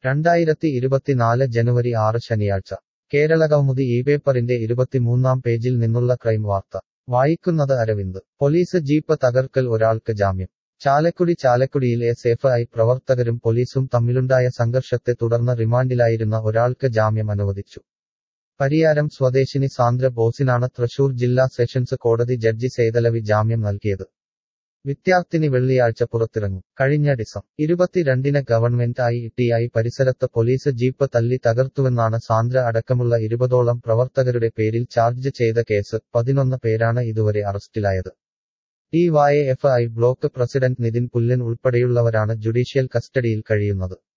രണ്ടായിരത്തി ഇരുപത്തിനാല് ജനുവരി ആറ് ശനിയാഴ്ച കേരളകൗമുദി ഈ പേപ്പറിന്റെ ഇരുപത്തിമൂന്നാം പേജിൽ നിന്നുള്ള ക്രൈം വാർത്ത വായിക്കുന്നത് അരവിന്ദ് പോലീസ് ജീപ്പ് തകർക്കൽ ഒരാൾക്ക് ജാമ്യം ചാലക്കുടി ചാലക്കുടിയിൽ എസ് എഫ് ഐ പ്രവർത്തകരും പോലീസും തമ്മിലുണ്ടായ സംഘർഷത്തെ തുടർന്ന് റിമാൻഡിലായിരുന്ന ഒരാൾക്ക് ജാമ്യം അനുവദിച്ചു പരിയാരം സ്വദേശിനി സാന്ദ്ര ബോസിനാണ് തൃശൂർ ജില്ലാ സെഷൻസ് കോടതി ജഡ്ജി സേതലവി ജാമ്യം നൽകിയത് വിദ്യാർത്ഥിനി വെള്ളിയാഴ്ച പുറത്തിറങ്ങും കഴിഞ്ഞ ഡിസം ഇരുപത്തിരണ്ടിന് ഗവൺമെന്റ് ഐ ടി ഐ പരിസരത്ത് പോലീസ് ജീപ്പ് തല്ലി തകർത്തുവെന്നാണ് സാന്ദ്ര അടക്കമുള്ള ഇരുപതോളം പ്രവർത്തകരുടെ പേരിൽ ചാർജ് ചെയ്ത കേസ് പതിനൊന്ന് പേരാണ് ഇതുവരെ അറസ്റ്റിലായത് DYFI block president Nitin Pullan ഉൾപ്പെടെയുള്ളവരാണ് ജുഡീഷ്യൽ കസ്റ്റഡിയിൽ കഴിയുന്നത്